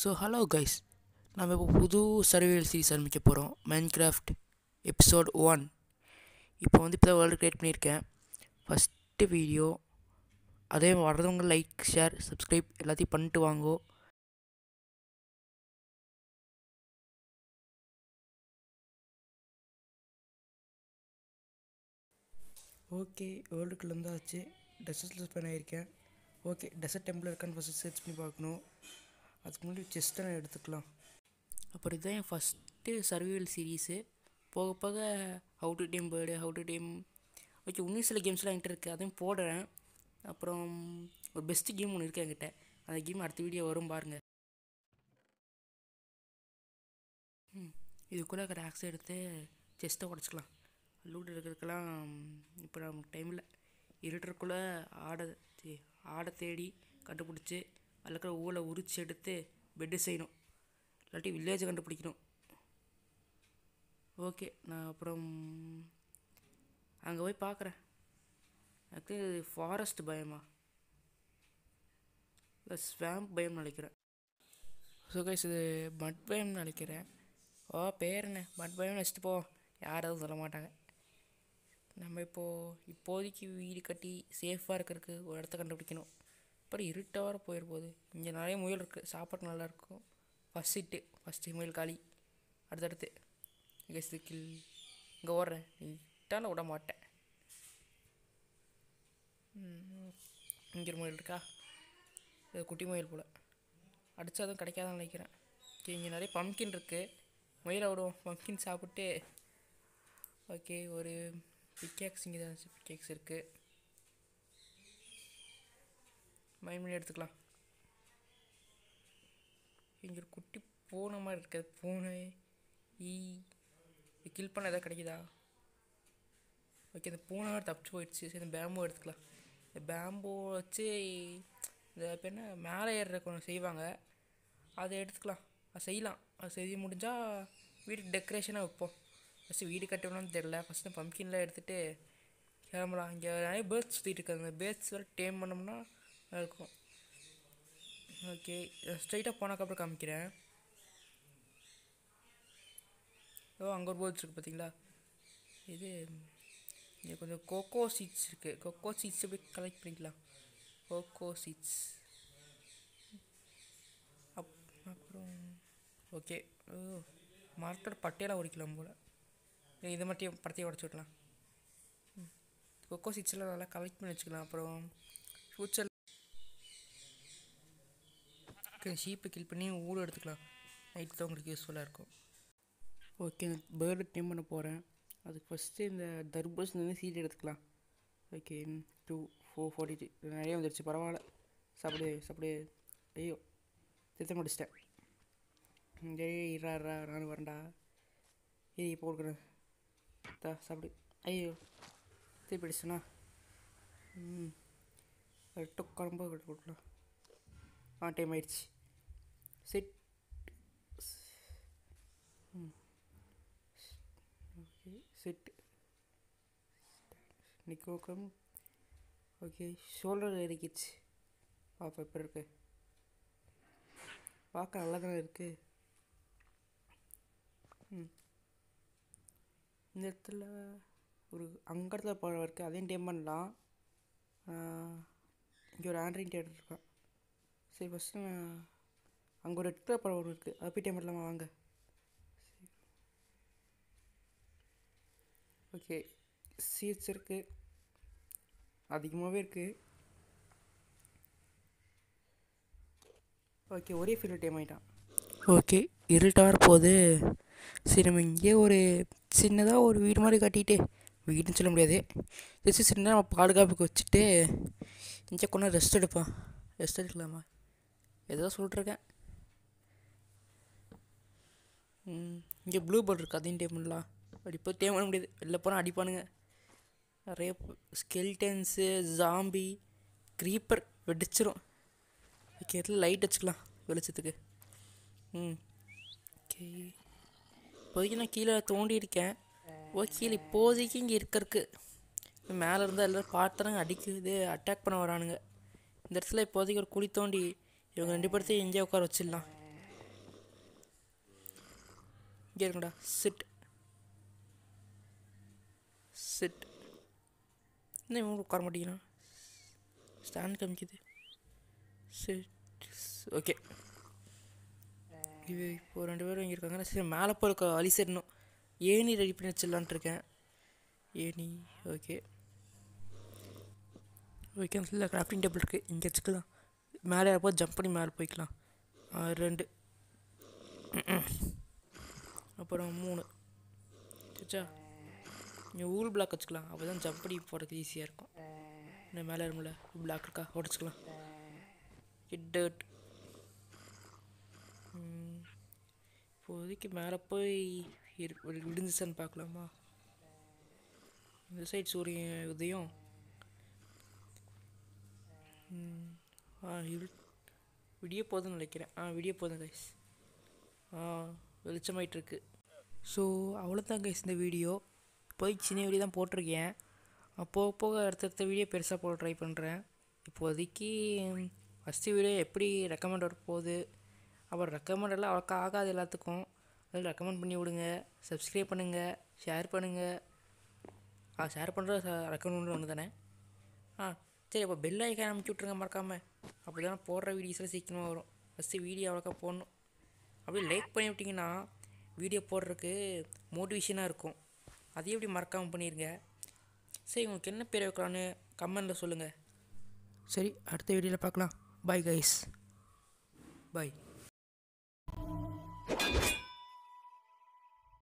so hello guys நம்ம இப்போ புது சர்வைவல் சீரிஸ் ஆரம்பிக்க போகிறோம் மைன்கிராஃப்ட் எபிசோட் ஒன் இப்போ வந்து இப்போ தான் வேர்ல்டு க்ரியேட் பண்ணியிருக்கேன் ஃபஸ்ட்டு வீடியோ அதே வர்றவங்க லைக் ஷேர் சப்ஸ்கிரைப் எல்லாத்தையும் பண்ணிட்டு வாங்கோ ஓகே வேர்ல்டுக்குள்ள இருந்தாச்சு டெசர்ட் சூஸ் பண்ணியிருக்கேன் ஓகே டெசர்ட் டெம்பிள் இருக்கான்னு ஃபஸ்ட்டு சர்ச் பண்ணி பார்க்கணும் அதுக்கு முன்னாடி செஸ்ட்டை நான் எடுத்துக்கலாம் அப்புறம் இதுதான் என் ஃபஸ்ட்டு சர்வைவல் சீரீஸு போக போக how to tame bird how to tame okay இன்னும் சில கேம்ஸ்லாம் என்கிட்ட இருக்குது அதையும் போடுறேன் அப்புறம் ஒரு பெஸ்ட்டு கேம் ஒன்று இருக்குது என்கிட்ட அந்த கேம் அடுத்த வீடியோ வரும் பாருங்கள் ம் இதுக்குள்ளே இருக்கிற ஆக்ஸ் எடுத்து செஸ்ட்டை உடச்சிக்கலாம் லூட் இருக்கிறதுக்கெல்லாம் இப்போ நமக்கு டைம் இல்லை இருட்டுறக்குள்ளே ஆடை சி, ஆடை தேடி கண்டுபிடிச்சி அதில் இருக்கிற ஊலை உரிச்சு எடுத்து பெட்டு செய்யணும் இல்லாட்டி வில்லேஜை கண்டுபிடிக்கணும் ஓகே நான் அப்புறம் அங்கே போய் பார்க்குறேன் எனக்கு ஃபாரஸ்ட் பயமா இல்லை ஸ்வாம்ப் பயம்னு நினைக்கிறேன் ஸோ கைஸ் இது மட் பயம்னு நினைக்கிறேன் ஓ பேர் என்ன மட் பயம் வச்சுட்டு போ யாராவது சொல்ல மாட்டாங்க நம்ம இப்போது இப்போதைக்கு வீடு கட்டி சேஃபாக இருக்கிறதுக்கு ஒரு இடத்த கண்டுபிடிக்கணும் அப்புறம் இருட்டாக வர போயிட போகுது இங்கே நிறைய முயல் இருக்குது சாப்பாடு நல்லாயிருக்கும் ஃபஸ்ட் சீட்டு ஃபஸ்ட்டு முயல் காலி அடுத்தடுத்து கெஸ்ட் கில் இங்கே ஓடுறேன் நீ விட்டால விட மாட்டேன் இங்கே ஒரு முயல் இருக்கா இது குட்டி முயல் போல் அடித்தா அதுவும் கிடைக்காதான் நினைக்கிறேன் ஓகே இங்கே நிறைய பம்கின் இருக்குது முயலை விடுவோம் பம்கின் சாப்பிட்டு ஓகே ஒரு பிக்கேக்ஸ் இங்கே தான் பிக்கேக்ஸ் இருக்குது மைண்ட் பண்ணி எடுத்துக்கலாம் இங்கே ஒரு குட்டி பூனை மாதிரி இருக்குது பூனை ஈ கில் பண்ண எதாவது கிடைக்குதா ஓகே இந்த பூனை வேறு தப்பிச்சு போயிடுச்சு சரி இந்த பேம்போ எடுத்துக்கலாம் இந்த பேம்போ வச்சு இந்த இப்போ என்ன மேலே ஏறுற கொஞ்சம் செய்வாங்க அதை எடுத்துக்கலாம் அது செய்யலாம் அது செய்ய முடிஞ்சால் வீட்டுக்கு டெக்கரேஷனாக வைப்போம் ஃபஸ்ட்டு வீடு கட்டணும்னு தெரில ஃபஸ்ட்டு பம்கின்லாம் எடுத்துகிட்டு கிளம்பலாம் இங்கே நிறைய பேர்ட்ஸ் சுற்றிட்டு இருக்காங்க அந்த பேர்ட்ஸ் வேறு டேம் பண்ணோம்னா நல்லா இருக்கும் ஓகே ஸ்ட்ரைட்டாக போனதுக்கப்புறம் காமிக்கிறேன் ஓ அங்கே ஒரு பேர்ட்ஸ் இருக்குது பார்த்தீங்களா இது இங்கே கொஞ்சம் கோகோ சீட்ஸ் இருக்குது கோகோ சீட்ஸ் போய் கலெக்ட் பண்ணிக்கலாம் கோகோ சீட்ஸ் அப் அப்புறம் ஓகே ஓ மரத்தோட பட்டையெல்லாம் உடைக்கலாம் போல் இதை மட்டும் படத்தையும் உடச்சி விடலாம் கொக்கோ சீட்ஸ்லாம் நல்லா கலெக்ட் பண்ணி வச்சுக்கலாம் அப்புறம் ஃப்யூச்சர் ஷீப்பை கில் பண்ணி ஊடு எடுத்துக்கலாம் நைட் தான் உங்களுக்கு யூஸ்ஃபுல்லாக இருக்கும் ஓகே பேர்டு டைம் பண்ண போகிறேன் அதுக்கு ஃபஸ்ட்டு இந்த தர்பூசணி சீட் எடுத்துக்கலாம் okay two four forty two நிறைய வந்துடுச்சு பரவாயில்ல சாப்பிடு சாப்பிடு ஐயோ திருத்த முடிச்சிட்டேன் டேய் இரா இரா நானும் வரேன்டா ஏய் இப்போ கொடுக்குறேன் தா சாப்பிடு ஐயோ திருப்பி அடிச்சுனா ம் கரெக்டாக குழம்பு கொடுக்கலாம் ஆ டைம் ஆயிடுச்சு செட் ம் ஓகே செட் நிக்கோக்கம் ஓகே ஷோல்டர் இறக்கிச்சு பார்ப்போம் எப்படி இருக்கு பார்க்க நல்லா தானே இருக்கு ம் இந்த இடத்துல ஒரு அங்கே இடத்துல பழம் இருக்குது அதையும் டைம் பண்ணலாம் இங்கே ஒரு ஆண்ட்ராய்ட் தேட்டர் இருக்கான் சரி ஃபஸ்ட்டு நான் அங்கே ஒரு ரெட் கலர் பழம் ஒன்று இருக்குது அதை போய் டைம் பண்ணலாமா வாங்க ஓகே சீட்ஸ் இருக்குது அதிகமாகவே இருக்குது ஓகே ஒரே ஃபீல்டு டைம் ஆகிட்டான் ஓகே இருட்டாக போகுது சரி நம்ம இங்கே ஒரு சின்னதாக ஒரு வீடு மாதிரி கட்டிட்டு வீடுன்னு சொல்ல முடியாது ஜஸ்ட் சின்னதாக நம்ம பாதுகாப்புக்கு வச்சுட்டு இங்கே கொண்டு ரெஸ்ட் எடுப்போம் ரெஸ்ட் எடுக்கலாமா ஏதோ சொல்லிட்ருக்கேன் இங்கே ப்ளூ போர்ட் இருக்குது அதையும் டேம் பண்ணலாம் அப்படி இப்போ டேம் பண்ண முடியாது வெளில போனால் அடிப்பானுங்க நிறைய ஸ்கெல்டன்ஸு ஜாம்பி க்ரீப்பர் வெடிச்சிரும் ஓகே இதில் லைட் வச்சுக்கலாம் வெளிச்சத்துக்கு ம் ஓகே இப்போதைக்கு நான் கீழே தோண்டி இருக்கேன் ஓ கீழே இப்போதைக்கு இங்கே இருக்கறக்கு மேலே இருந்தால் எல்லோரும் பார்த்தானுங்க அடிக்குது அட்டாக் பண்ண வரானுங்க இந்த இடத்துல இப்போதைக்கு ஒரு குழி தோண்டி இவங்க ரெண்டு பேர்த்தையும் எங்கேயே உட்கார வச்சிடலாம் இங்கே இருங்கடா சிட் சிட் என்ன இவங்க உட்கார மாட்டேங்கிறான் ஸ்டாண்ட் காமிக்குது சிட் ஓகே இது இப்போ ரெண்டு பேரும் இங்கே இருக்காங்க சரி மேலே போய் இருக்க வழி சரிணும் ஏணி ரெடி பண்ணி வச்சிடலான்ட்டு இருக்கேன் ஏணி ஓகே ஓகே இல்லை கிராஃப்டிங் டேபிள் இருக்குது இங்கே வச்சுக்கலாம் மேலே போய் ஜம்ப் பண்ணி மேலே போய்க்கலாம் ஆ, ரெண்டு அப்புறம் மூணு சரிச்சா இங்கே ஊல் பிளாக் வச்சுக்கலாம் அப்போ தான் ஜம்ப் பண்ணி போகிறதுக்கு ஈஸியாக இருக்கும் இந்த மேலே இருக்கும்ல பிளாக் இருக்கா உடச்சிக்கலாம் டர்ட் இப்போதைக்கு மேலே போய் இரு- ஒரு விடிஞ்சிச்சான்னு பார்க்கலாமா இந்த சைடு சூரியன் உதயம் ம், ஆ இரு விடிய போதுன்னு நினைக்கிறேன் ஆ விடிய போதும் கைஸ் ஆ வெளிச்சமாயிட்டு இருக்கு ஸோ அவ்வளோதான் கைஸ் இந்த வீடியோ போய் சின்ன வீடியோ தான் போட்டிருக்கேன் போக போக அடுத்தடுத்த வீடியோ பெருசாக போட ட்ரை பண்ணுறேன் இப்போதைக்கு ஃபஸ்ட்டு வீடியோ எப்படி ரெக்கமெண்ட் வர போகுது அப்புறம் ரெக்கமெண்ட் எல்லாம் அவ்வளோக்கா ஆகாது எல்லாத்துக்கும் அதில் ரெக்கமெண்ட் பண்ணி விடுங்க சப்ஸ்கிரைப் பண்ணுங்கள் ஷேர் பண்ணுங்கள் ஆ ஷேர் பண்ணுறது ரெக்கமெண்ட் ஒன்று தானே ஆ சரி அப்போ பெல் ஐக்கான் அமைச்சு விட்ருங்க மறக்காமல் அப்படி தான் போடுற வீடியோஸ்லாம் சீக்கிரமாக வரும் ஃபஸ்ட்டு வீடியோ அவ்வளோக்கா போடணும் அப்படியே லைக் பண்ணி விட்டிங்கன்னா வீடியோ போடுறதுக்கு மோட்டிவேஷனாக இருக்கும் அதையும் இப்படி மறக்காமல் பண்ணிடுங்க சரி உங்களுக்கு என்ன பேர் வைக்கலான்னு கமெண்டில் சொல்லுங்கள் சரி அடுத்த வீடியோவில் பார்க்கலாம் பாய் கைஸ் பாய்